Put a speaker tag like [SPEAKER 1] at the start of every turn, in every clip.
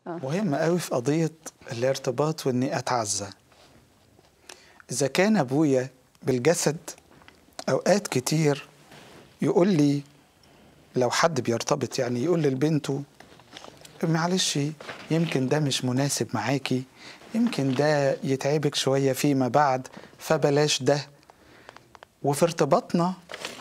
[SPEAKER 1] مهم قوي في قضية الارتباط وإني أتعزى إذا كان أبويا بالجسد أوقات كتير يقول لي لو حد بيرتبط يعني يقول لبنته معلش يمكن ده مش مناسب معاكي يمكن ده يتعبك شوية فيما بعد فبلاش ده وفي ارتباطنا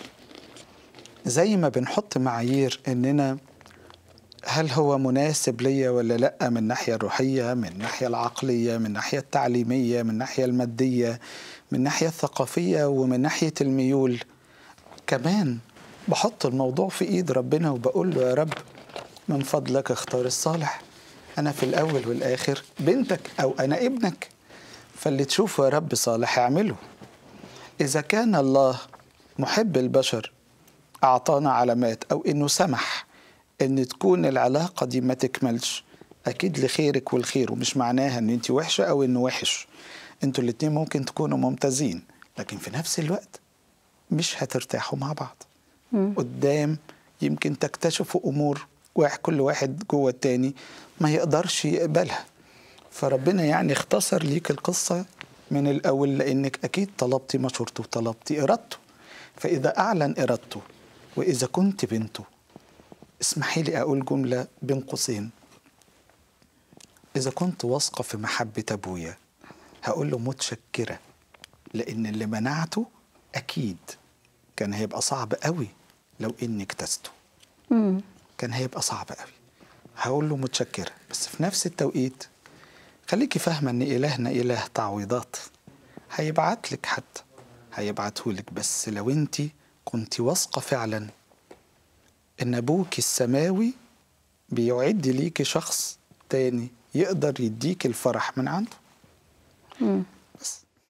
[SPEAKER 1] زي ما بنحط معايير اننا هل هو مناسب ليا ولا لا من الناحيه الروحيه من الناحيه العقليه من الناحيه التعليميه من الناحيه الماديه من الناحيه الثقافيه ومن ناحيه الميول كمان بحط الموضوع في ايد ربنا وبقول له يا رب من فضلك اختار الصالح انا في الاول والاخر بنتك او انا ابنك فاللي تشوفه يا رب صالح اعمله اذا كان الله محب البشر اعطانا علامات او انه سمح ان تكون العلاقه دي ما تكملش اكيد لخيرك والخير ومش معناها ان انت وحشه او انه وحش انتوا الاتنين ممكن تكونوا ممتازين لكن في نفس الوقت مش هترتاحوا مع بعض
[SPEAKER 2] مم.
[SPEAKER 1] قدام يمكن تكتشفوا امور واحد كل واحد جوه التاني ما يقدرش يقبلها فربنا يعني اختصر ليك القصه من الاول لانك اكيد طلبتي مشورته وطلبتي ارادته فاذا اعلن ارادته واذا كنت بنته اسمحي لي اقول جمله بين قوسين اذا كنت واثقه في محبه ابويا هقول له متشكره لان اللي منعته اكيد كان هيبقى صعب قوي لو اني اكتسته
[SPEAKER 2] مم.
[SPEAKER 1] كان هيبقى صعب قوي هقول له متشكره بس في نفس التوقيت خليكي فاهمه ان الهنا اله تعويضات هيبعت لك حد هيبعته لك بس لو انت كنت واثقه فعلا ان ابوك السماوي بيعد ليكي شخص تاني يقدر يديك الفرح من عنده
[SPEAKER 2] مم.